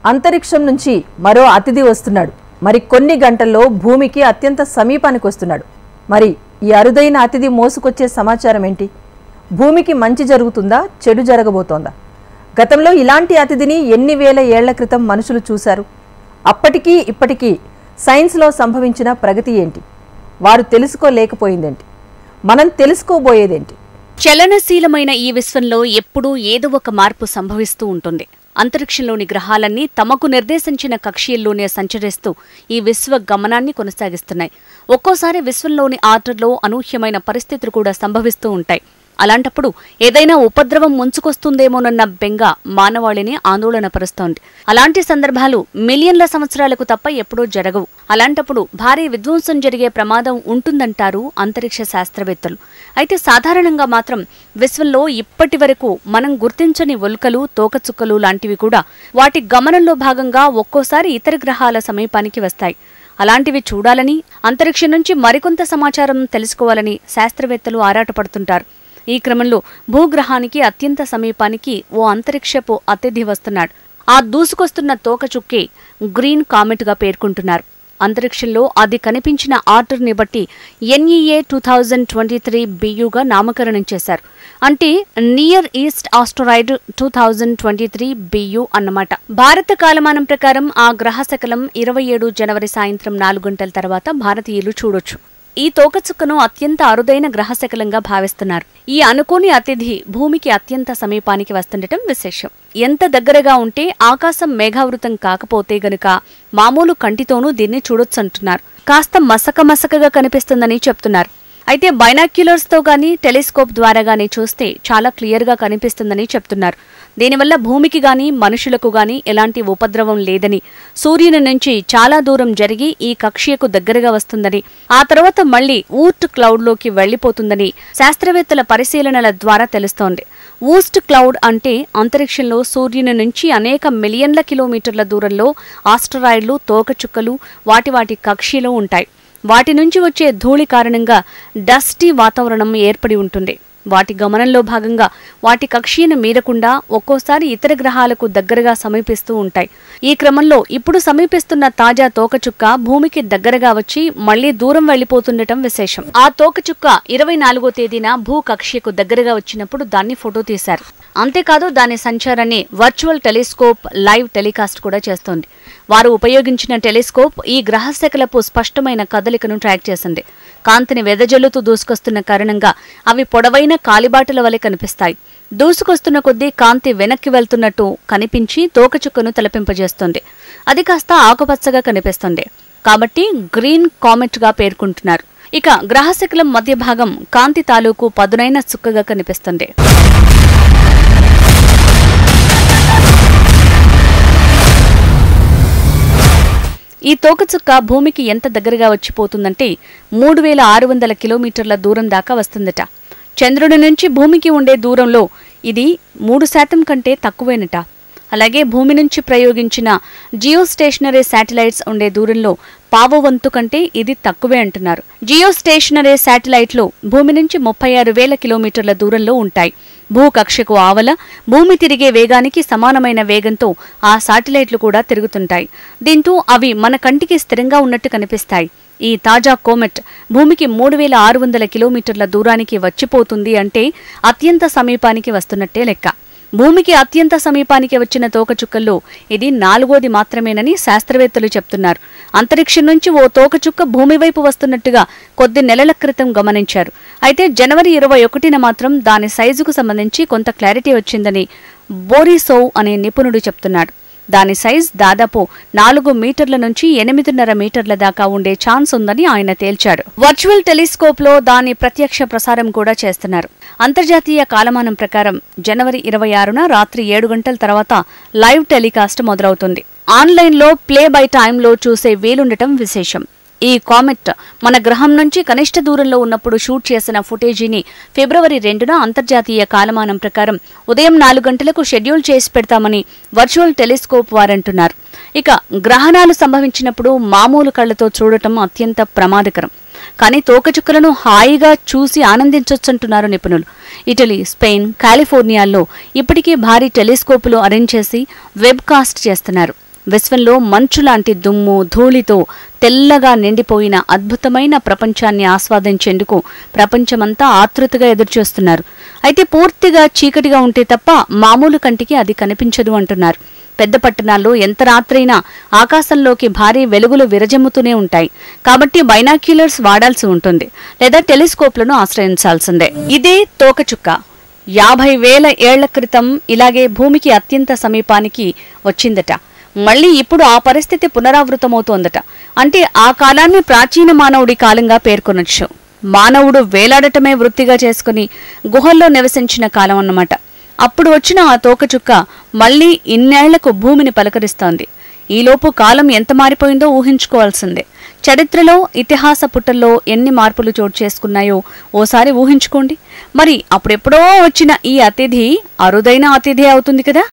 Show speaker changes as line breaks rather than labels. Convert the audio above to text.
అంతరిక్షం నుంచి మరో అతిథి వస్తున్నాడు మరి కొన్ని గంటల్లో భూమికి అత్యంత సమీపానికి వస్తున్నాడు మరి ఈ అరుదైన అతిథి మోసుకొచ్చే సమాచారం ఏంటి భూమికి మంచి జరుగుతుందా చెడు జరగబోతోందా గతంలో ఇలాంటి అతిథిని ఎన్ని వేల ఏళ్ల క్రితం మనుషులు చూశారు అప్పటికీ ఇప్పటికీ సైన్స్లో సంభవించిన ప్రగతి ఏంటి వారు తెలుసుకోలేకపోయిందేంటి మనం తెలుసుకోబోయేదేంటి
చలనశీలమైన ఈ విశ్వంలో ఎప్పుడూ ఏదో ఒక మార్పు సంభవిస్తూ ఉంటుంది అంతరిక్షంలోని గ్రహాలన్నీ తమకు నిర్దేశించిన కక్షీల్లోనే సంచరిస్తూ ఈ విశ్వ గమనాన్ని కొనసాగిస్తున్నాయి ఒక్కోసారి విశ్వంలోని ఆర్డర్లో అనూహ్యమైన పరిస్థితులు కూడా సంభవిస్తూ ఉంటాయి అలాంటప్పుడు ఏదైనా ఉపద్రవం ముంచుకొస్తుందేమోనన్న బెంగ మానవాళిని ఆందోళన పరుస్తోంది అలాంటి సందర్భాలు మిలియన్ల సంవత్సరాలకు తప్ప ఎప్పుడూ జరగవు అలాంటప్పుడు భారీ విధ్వంసం జరిగే ప్రమాదం ఉంటుందంటారు అంతరిక్ష శాస్త్రవేత్తలు అయితే సాధారణంగా మాత్రం విశ్వంలో ఇప్పటి వరకు మనం గుర్తించని ఉల్కలు తోకచుక్కలు లాంటివి కూడా వాటి గమనంలో భాగంగా ఒక్కోసారి ఇతర గ్రహాల సమీపానికి వస్తాయి అలాంటివి చూడాలని అంతరిక్షం నుంచి మరికొంత సమాచారం తెలుసుకోవాలని శాస్త్రవేత్తలు ఆరాటపడుతుంటారు ఈ క్రమంలో భూగ్రహానికి అత్యంత సమీపానికి ఓ అంతరిక్షపు అతిథి వస్తున్నాడు ఆ దూసుకొస్తున్న తోకచుక్కే గ్రీన్ కామెట్గా పేర్కొంటున్నారు అంతరిక్షంలో అది కనిపించిన ఆర్డర్ని బట్టి NEA two thousand twenty three బియుగా నామకరణం చేశారు అంటే near east asteroid two thousand twenty three BU అన్నమాట భారత కాలమానం ప్రకారం ఆ గ్రహశకలం ఇరవై ఏడు జనవరి సాయంత్రం నాలుగు గంటల తర్వాత భారతీయులు చూడొచ్చు ఈ తోకచుక్కను అత్యంత అరుదైన గ్రహశకలంగా భావిస్తున్నారు ఈ అనుకోని అతిథి భూమికి అత్యంత సమీపానికి వస్తుండటం విశేషం ఎంత దగ్గరగా ఉంటే ఆకాశం మేఘావృతం కాకపోతే గనుక మామూలు కంటితోనూ దీన్ని చూడొచ్చంటున్నారు కాస్త మసక మసకగా కనిపిస్తుందని చెప్తున్నారు అయితే బైనాక్యులర్స్ తో గానీ టెలిస్కోప్ ద్వారా గానీ చూస్తే చాలా క్లియర్ గా కనిపిస్తుందని చెప్తున్నారు దీనివల్ల భూమికి గాని మనుషులకు గాని ఎలాంటి ఉపద్రవం లేదని సూర్యుని నుంచి చాలా దూరం జరిగి ఈ కక్ష్యకు దగ్గరగా వస్తుందని ఆ తర్వాత మళ్లీ ఊర్ట్ క్లౌడ్ లోకి వెళ్లిపోతుందని శాస్త్రవేత్తల పరిశీలనల ద్వారా తెలుస్తోంది ఊస్ట్ క్లౌడ్ అంటే అంతరిక్షంలో సూర్యుని నుంచి అనేక మిలియన్ల కిలోమీటర్ల దూరంలో ఆస్ట్రాయిడ్లు తోకచుక్కలు వాటి వాటి కక్ష్యలో ఉంటాయి వాటి నుంచి వచ్చే ధూళి కారణంగా డస్టీ వాతావరణం ఏర్పడి ఉంటుంది వాటి గమనంలో భాగంగా వాటి కక్షీను మీరకుండా ఒక్కోసారి ఇతర గ్రహాలకు దగ్గరగా సమీపిస్తూ ఉంటాయి ఈ క్రమంలో ఇప్పుడు సమీపిస్తున్న తాజా తోకచుక్క భూమికి దగ్గరగా వచ్చి మళ్లీ దూరం వెళ్లిపోతుండటం విశేషం ఆ తోకచుక్క ఇరవై నాలుగో తేదీన భూ కక్ష్యకు దగ్గరగా వచ్చినప్పుడు దాన్ని ఫోటో తీశారు అంతేకాదు దాని సంచారాన్ని వర్చువల్ టెలిస్కోప్ లైవ్ టెలికాస్ట్ కూడా చేస్తోంది వారు ఉపయోగించిన టెలిస్కోప్ ఈ గ్రహశకలపు స్పష్టమైన కదలికను ట్రాక్ చేసింది కాంతిని వెదజల్లుతూ దూసుకొస్తున్న కారణంగా అవి పొడవైన కాలిబాటల వలె కనిపిస్తాయి దూసుకొస్తున్న కొద్దీ కాంతి వెనక్కి వెళ్తున్నట్టు కనిపించి తోకచుక్కను తలపింపజేస్తుంది అది కాస్త ఆకుపచ్చగా కనిపిస్తుంది కాబట్టి గ్రీన్ కామెట్ గా పేర్కొంటున్నారు ఇక గ్రహశకలం మధ్య భాగం కాంతి తాలూకు పదునైన చుక్కగా కనిపిస్తుంది ఈ తోకచుక్క భూమికి ఎంత దగ్గరగా వచ్చిపోతుందంటే మూడు వేల ఆరు వందల కిలోమీటర్ల దూరం దాకా వస్తుందట చంద్రుడి నుంచి భూమికి ఉండే దూరంలో ఇది మూడు శాతం కంటే తక్కువేనట అలాగే భూమి నుంచి ప్రయోగించిన జియో స్టేషనరీ శాటిలైట్స్ ఉండే దూరంలో పావు వంతు కంటే ఇది తక్కువే అంటున్నారు జియో స్టేషనరీ శాటిలైట్లు భూమి నుంచి ముప్పై ఆరు వేల కిలోమీటర్ల దూరంలో ఉంటాయి భూకక్షకు ఆవల భూమి తిరిగే వేగానికి సమానమైన వేగంతో ఆ శాటిలైట్లు కూడా తిరుగుతుంటాయి దీంతో అవి మన కంటికి స్థిరంగా ఉన్నట్టు కనిపిస్తాయి ఈ తాజా కోమెట్ భూమికి మూడు వేల ఆరు వందల కిలోమీటర్ల దూరానికి వచ్చిపోతుంది అంటే అత్యంత సమీపానికి వస్తున్నట్టే లెక్క భూమికి అత్యంత సమీపానికి వచ్చిన తోకచుక్కల్లో ఇది నాలుగోది మాత్రమేనని శాస్త్రవేత్తలు చెప్తున్నారు అంతరిక్షం నుంచి ఓ తోకచుక్క భూమి వైపు వస్తున్నట్టుగా కొద్ది నెలల క్రితం గమనించారు అయితే జనవరి ఇరవై ఒకటిన మాత్రం దాని సైజుకు సంబంధించి కొంత క్లారిటీ వచ్చిందని బోరిసోవ్ అనే నిపుణుడు చెప్తున్నాడు దాని సైజ్ దాదాపు నాలుగు మీటర్ల నుంచి ఎనిమిదిన్నర మీటర్ల దాకా ఉండే ఛాన్స్ ఉందని ఆయన తేల్చాడు వర్చువల్ టెలిస్కోప్ లో దాని ప్రత్యక్ష ప్రసారం కూడా చేస్తున్నారు అంతర్జాతీయ కాలమానం ప్రకారం జనవరి ఇరవై ఆరున రాత్రి ఏడు గంటల తర్వాత లైవ్ టెలికాస్ట్ మొదలవుతుంది ఆన్లైన్లో ప్లే బై టైంలో చూసే వీలుండటం విశేషం ఈ కామెట్ మన గ్రహం నుంచి కనిష్ట దూరంలో ఉన్నప్పుడు షూట్ చేసిన ఫుటేజీని ఫిబ్రవరి రెండున అంతర్జాతీయ కాలమానం ప్రకారం ఉదయం నాలుగు గంటలకు షెడ్యూల్ చేసి పెడతామని వర్చువల్ టెలిస్కోప్ వారంటున్నారు ఇక గ్రహణాలు సంభవించినప్పుడు మామూలు కళ్లతో చూడటం అత్యంత ప్రమాదకరం కానీ తోకచుక్కలను హాయిగా చూసి ఆనందించొచ్చంటున్నారు నిపుణులు ఇటలీ స్పెయిన్ కాలిఫోర్నియాల్లో ఇప్పటికే భారీ టెలిస్కోపులు అరేంజ్ చేసి వెబ్ కాస్ట్ చేస్తున్నారు విశ్వంలో మంచు లాంటి దుమ్ము ధూళితో తెల్లగా నిండిపోయిన అద్భుతమైన ప్రపంచాన్ని ఆస్వాదించేందుకు ప్రపంచమంతా ఆతృతగా ఎదురుచూస్తున్నారు అయితే పూర్తిగా చీకటిగా ఉంటే తప్ప మామూలు కంటికి అది కనిపించదు అంటున్నారు పెద్ద పట్టణాల్లో ఎంత రాత్రైనా ఆకాశంలోకి భారీ వెలుగులు విరజమ్ముతూనే ఉంటాయి కాబట్టి బైనాక్యులర్స్ వాడాల్సి ఉంటుంది లేదా టెలిస్కోప్లను ఆశ్రయించాల్సిందే ఇదే తోకచుక్క యాభై వేల ఏళ్ల క్రితం ఇలాగే భూమికి అత్యంత సమీపానికి వచ్చిందట మళ్ళీ ఇప్పుడు ఆ పరిస్థితి పునరావృతమవుతోందట అంటే ఆ కాలాన్ని ప్రాచీన మానవుడి కాలంగా పేర్కొనొచ్చు మానవుడు వేలాడటమే వృత్తిగా చేసుకుని గుహల్లో నివసించిన కాలం అన్నమాట అప్పుడు వచ్చిన ఆ తోకచుక్క మళ్ళీ ఇన్నేళ్లకు భూమిని పలకరిస్తోంది ఈలోపు కాలం ఎంత మారిపోయిందో ఊహించుకోవాల్సిందే చరిత్రలో ఇతిహాస పుటల్లో ఎన్ని మార్పులు చోటు చేసుకున్నాయో ఓసారి ఊహించుకోండి మరి అప్పుడెప్పుడో వచ్చిన ఈ అతిథి అరుదైన అతిథి అవుతుంది కదా